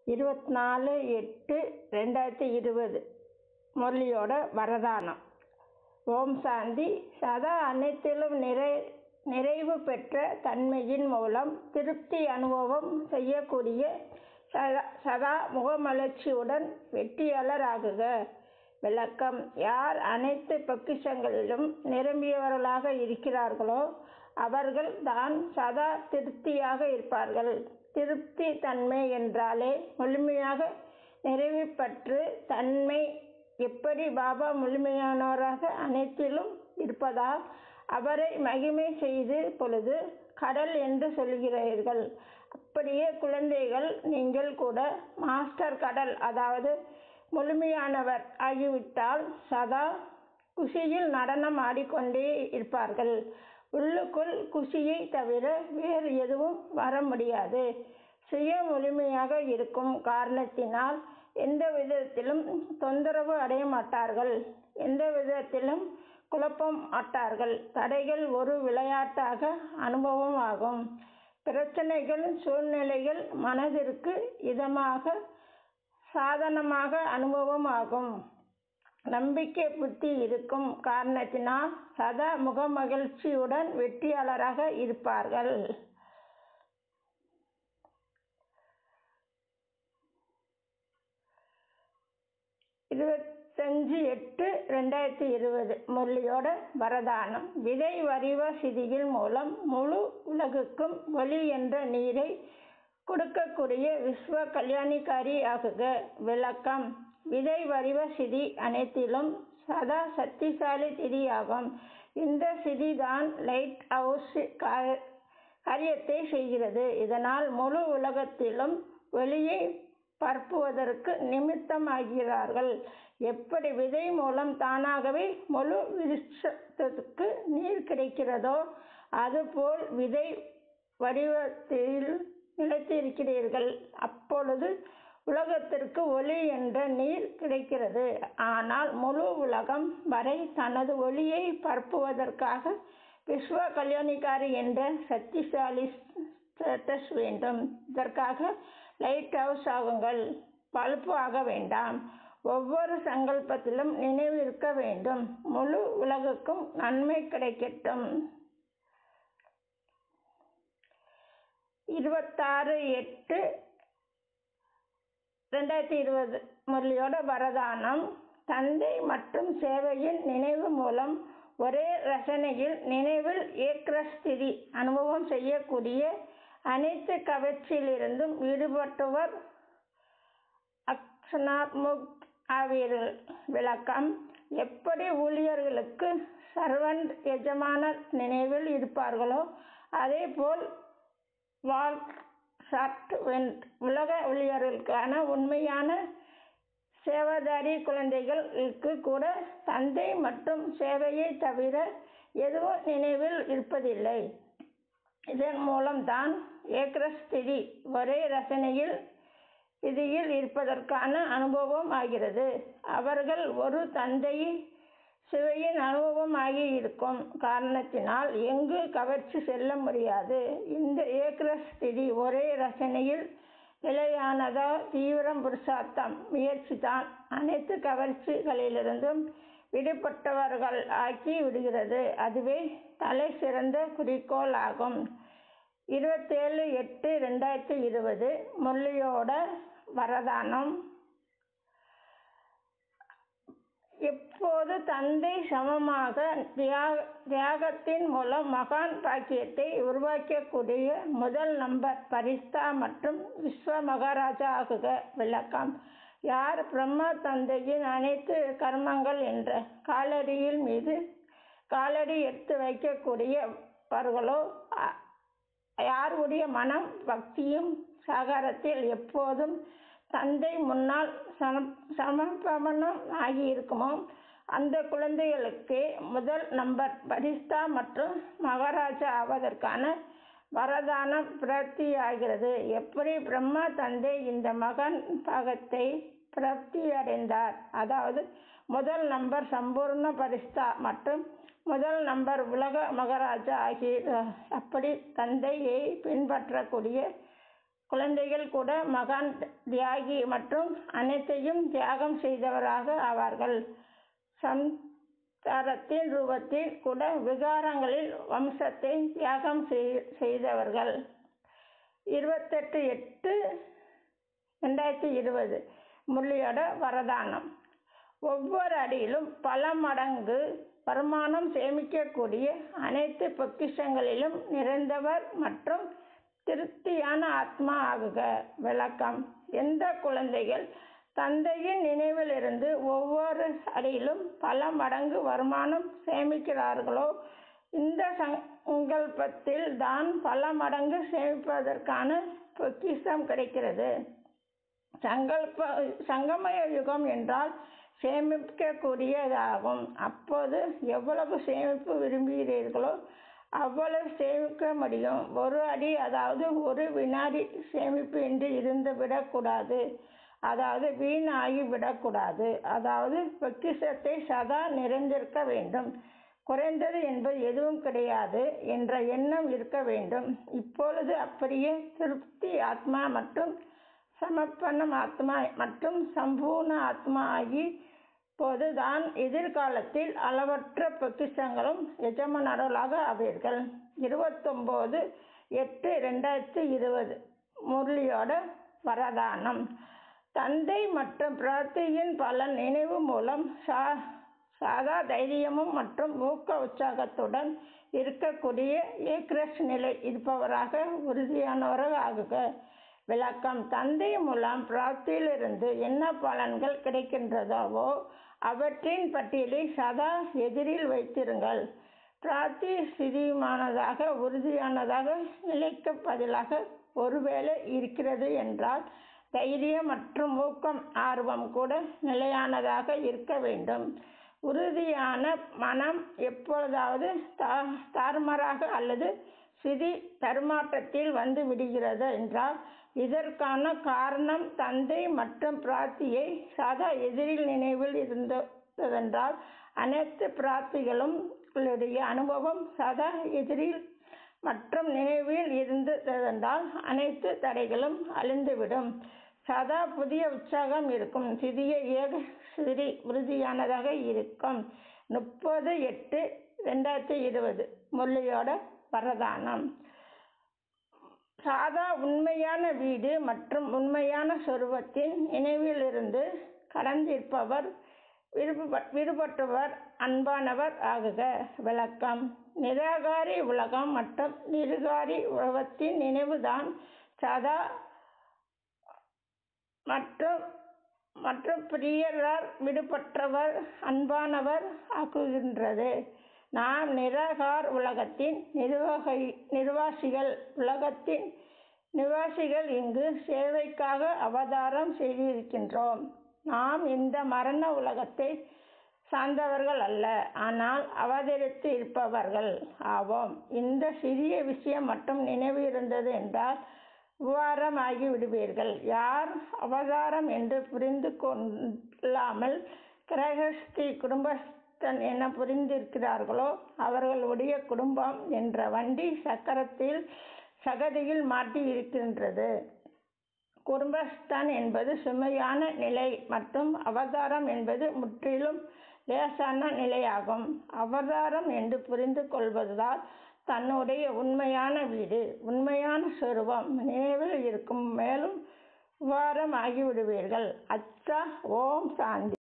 இருபத்தி நாலு எட்டு ரெண்டாயிரத்தி இருபது முரளியோட வரதானம் ஓம் சாந்தி சதா அனைத்திலும் நிறை நிறைவு பெற்ற தன்மையின் மூலம் திருப்தி அனுபவம் செய்யக்கூடிய சதா சதா முகமலர்ச்சியுடன் வெற்றியாளராகுக விளக்கம் யார் அனைத்து பொக்கிஷங்களிலும் நிரம்பியவர்களாக இருக்கிறார்களோ அவர்கள் தான் சதா திருப்தியாக இருப்பார்கள் திருப்தி தன்மை என்றாலே முழுமையாக நிறைவு பெற்று தன்மை எப்படி பாபா முழுமையானவராக அனைத்திலும் இருப்பதால் அவரை மகிமை செய்து பொழுது கடல் என்று சொல்கிறீர்கள் அப்படியே குழந்தைகள் நீங்கள் கூட மாஸ்டர் கடல் அதாவது முழுமையானவர் ஆகிவிட்டால் சதா குஷியில் நடனம் ஆடிக்கொண்டே இருப்பார்கள் உள்ளுக்குள் குஷியை தவிர வேறு எதுவும் வர முடியாது சுய முழுமையாக இருக்கும் காரணத்தினால் எந்த விதத்திலும் தொந்தரவு அடைய மாட்டார்கள் எந்த விதத்திலும் குழப்பம் மாட்டார்கள் தடைகள் ஒரு விளையாட்டாக அனுபவம் ஆகும் பிரச்சனைகள் சூழ்நிலைகள் மனதிற்கு இதமாக சாதனமாக அனுபவம் ஆகும் நம்பிக்கை புத்தி இருக்கும் காரணத்தினால் சதா முகமகிழ்ச்சியுடன் வெற்றியாளராக இருப்பார்கள் இருபத்தஞ்சு எட்டு ரெண்டாயிரத்தி இருபது முரளியோட வரதானம் விதை வரிவ சிதியில் மூலம் முழு உலகுக்கும் ஒளி என்ற நீரை கொடுக்கக்கூடிய விஸ்வ கல்யாணிகாரி ஆகுக விளக்கம் விதை வடிவ சிதி அனைத்திலும் சதா சக்திசாலி திதியாகும் இந்த சிதி தான் லைட் ஹவுஸ் காரியத்தை செய்கிறது இதனால் முழு உலகத்திலும் ஒளியை பரப்புவதற்கு நிமித்தமாகிறார்கள் எப்படி விதை மூலம் தானாகவே முழு விருட்சத்திற்கு நீர் கிடைக்கிறதோ அதுபோல் விதை வடிவத்தில் நிலைத்திருக்கிறீர்கள் அப்பொழுது உலகத்திற்கு ஒளி என்ற நீர் கிடைக்கிறது ஆனால் முழு உலகம் வரை தனது ஒளியை பரப்புவதற்காக விஸ்வ கல்யாணிகாரி என்ற சக்திசாலி ஸ்டேட்டஸ் வேண்டும் இதற்காக லைட் ஹவுஸ் ஆகுங்கள் பல்பு ஆக வேண்டாம் ஒவ்வொரு சங்கல்பத்திலும் நினைவு இருக்க வேண்டும் முழு உலகுக்கும் நன்மை கிடைக்கட்டும் இருபத்தாறு எட்டு ரெண்டாயிரத்தி இருபது முரளியோட வரதானம் தந்தை மற்றும் சேவையின் நினைவு மூலம் ஒரே ரசனையில் நினைவில் ஏக்ரஸ்திதி அனுபவம் செய்யக்கூடிய அனைத்து கவர்ச்சியிலிருந்தும் ஈடுபட்டவர் அக்ஷனாத்முக் ஆவீர்கள் விளக்கம் எப்படி ஊழியர்களுக்கு சர்வன்ட் எஜமான நினைவில் இருப்பார்களோ அதே போல் வால் ஷார்ட் வெண்ட் உலக ஊழியர்களுக்கான உண்மையான சேவாதாரி குழந்தைகளுக்கு கூட தந்தை மற்றும் சேவையை தவிர எதுவும் நினைவில் இருப்பதில்லை இதன் மூலம்தான் ஏக்ரஸ்திதி ஒரே ரசனையில் ஸ்திதியில் இருப்பதற்கான அனுபவம் ஆகிறது அவர்கள் ஒரு தந்தை சிவையின் அனுபவம் ஆகி இருக்கும் காரணத்தினால் எங்கு கவர்ச்சி செல்ல முடியாது இந்த ஏக்ரஸ்திதி ஒரே ரசனையில் நிலையானதா தீவிரம் புருஷார்த்தம் முயற்சி தான் அனைத்து கவர்ச்சிகளிலிருந்தும் விடுபட்டவர்கள் ஆக்கி விடுகிறது அதுவே தலை சிறந்த குறிக்கோள் ஆகும் இருபத்தேழு எட்டு ரெண்டாயிரத்தி இருபது முரளியோட வரதானம் எப்போது தந்தை சமமாக தியாகத்தின் மூலம் மகான் பாக்கியத்தை உருவாக்கக்கூடிய முதல் நம்பர் பரிஸ்தா மற்றும் விஸ்வ மகாராஜா ஆகுக விளக்கம் யார் பிரம்மா தந்தையின் அனைத்து கர்மங்கள் என்ற காலடியில் மீது காலடி எடுத்து வைக்கக்கூடியவர்களோ யாருடைய மனம் பக்தியும் சாகரத்தில் எப்போதும் தந்தை முன்னால் சமர்ப்பணம் ஆகியிருக்குமோ அந்த குழந்தைகளுக்கு முதல் நம்பர் பரிஸ்தா மற்றும் மகாராஜா ஆவதற்கான வரதானம் பிராப்தி ஆகிறது எப்படி பிரம்மா தந்தை இந்த மகன் பாகத்தை பிராப்தி அடைந்தார் அதாவது முதல் நம்பர் சம்பூர்ண பரிஸ்தா மற்றும் முதல் நம்பர் உலக மகாராஜா ஆகிய அப்படி தந்தையை பின்பற்றக்கூடிய குழந்தைகள் கூட மகான் தியாகி மற்றும் அனைத்தையும் தியாகம் செய்தவராக ஆவார்கள் சம்சாரத்தின் ரூபத்தில் கூட விகாரங்களில் வம்சத்தை தியாகம் செய்தவர்கள் இருபத்தெட்டு எட்டு ரெண்டாயிரத்தி இருபது முரளியோட வரதானம் ஒவ்வொரு அடியிலும் பல மடங்கு வருமானம் சேமிக்கக்கூடிய அனைத்து பொக்கிஷங்களிலும் நிறைந்தவர் மற்றும் திருப்தியான ஆத்மா ஆகுக விளக்கம் எந்த குழந்தைகள் தந்தையின் நினைவிலிருந்து ஒவ்வொரு அடியிலும் பல மடங்கு வருமானம் சேமிக்கிறார்களோ இந்த சங்கல்பத்தில் தான் பல மடங்கு சேமிப்பதற்கான பொக்கிஷம் கிடைக்கிறது சங்கல்ப சங்கமய யுகம் என்றால் சேமிக்கக்கூடியதாகும் அப்போது எவ்வளவு சேமிப்பு விரும்புகிறீர்களோ அவ்வளவு சேமிக்க முடியும் ஒரு அடி அதாவது ஒரு வினாடி சேமிப்பு என்று இருந்து விடக்கூடாது அதாவது வீணாகி விடக்கூடாது அதாவது பொக்கிஷத்தை சதா நிறைந்திருக்க வேண்டும் குறைந்தது என்பது எதுவும் கிடையாது என்ற எண்ணம் இருக்க வேண்டும் இப்பொழுது அப்படியே திருப்தி ஆத்மா மற்றும் சமர்ப்பணம் ஆத்மா மற்றும் சம்பூர்ண ஆத்மா ஆகி போதுதான் எதிர்காலத்தில் அளவற்ற பொக்கிஷங்களும் எஜமானர்களாக ஆவீர்கள் இருபத்தொம்போது எட்டு ரெண்டாயிரத்தி இருபது முரளியோட வரதானம் தந்தை மற்றும் பிரார்த்தியின் பலன் நினைவு மூலம் சா சாதா தைரியமும் மற்றும் ஊக்க உற்சாகத்துடன் இருக்கக்கூடிய ஏக்ரஸ் நிலை இருப்பவராக உறுதியானவராக ஆகுக விளக்கம் தந்தை மூலம் பிராப்தியிலிருந்து என்ன பலன்கள் கிடைக்கின்றதோ அவற்றின் பட்டியலை சதா எதிரில் வைத்திருங்கள் பிரார்த்தி ஸ்திதிமானதாக உறுதியானதாக நிலைக்கு பதிலாக ஒருவேளை இருக்கிறது என்றால் தைரியம் மற்றும் ஊக்கம் ஆர்வம் கூட நிலையானதாக இருக்க வேண்டும் உறுதியான மனம் எப்பொழுதாவது தா தாறுமாறாக அல்லது சிதி தருமாற்றத்தில் வந்து விடுகிறது என்றால் இதற்கான காரணம் தந்தை மற்றும் பிரார்த்தியை சதா எதிரில் நினைவில் இருந்ததென்றால் அனைத்து பிரார்த்திகளும் அனுபவம் சதா எதிரில் மற்றும் நினைவில் இருந்ததென்றால் அனைத்து தடைகளும் அழிந்துவிடும் சதா புதிய உற்சாகம் இருக்கும் சிறிய ஏக சிறி உறுதியானதாக இருக்கும் முப்பது எட்டு ரெண்டாயிரத்தி இருபது முரளியோட வரதானம் சாதா உண்மையான வீடு மற்றும் உண்மையான சொருபத்தின் நினைவிலிருந்து கடந்திருப்பவர் விடுபட்டவர் அன்பானவர் ஆகுக விளக்கம் நிராகாரி உலகம் மற்றும் நிருகாரி உலகத்தின் நினைவுதான் சதா மற்றும் மற்றும் பிரியரால் விடுபட்டவர் அன்பானவர் ஆக்குகின்றது நாம் நிராகார் உலகத்தின் நிர்வாகி நிர்வாசிகள் உலகத்தின் நிவாசிகள் இங்கு சேவைக்காக அவதாரம் செய்திருக்கின்றோம் நாம் இந்த மரண உலகத்தை சார்ந்தவர்கள் அல்ல ஆனால் அவதரித்து இருப்பவர்கள் ஆவோம் இந்த சிறிய விஷயம் மட்டும் நினைவு இருந்தது என்றால் விவாரம் ஆகி விடுவீர்கள் யார் அவதாரம் என்று புரிந்து கொள்ளாமல் கிரகஸ்தி குடும்பஸ்தன் என புரிந்திருக்கிறார்களோ அவர்களுடைய குடும்பம் என்ற வண்டி சக்கரத்தில் சகதியில் மாட்டி இருக்கின்றது குடும்பஸ்தான் என்பது சுமையான நிலை மற்றும் அவதாரம் என்பது முற்றிலும் லேசான நிலையாகும் அவதாரம் என்று புரிந்து கொள்வதால் தன்னுடைய உண்மையான வீடு உண்மையான சொருபம் நினைவில் இருக்கும் மேலும் வாரம் ஆகிவிடுவீர்கள் அச்சா ஓம் சாந்தி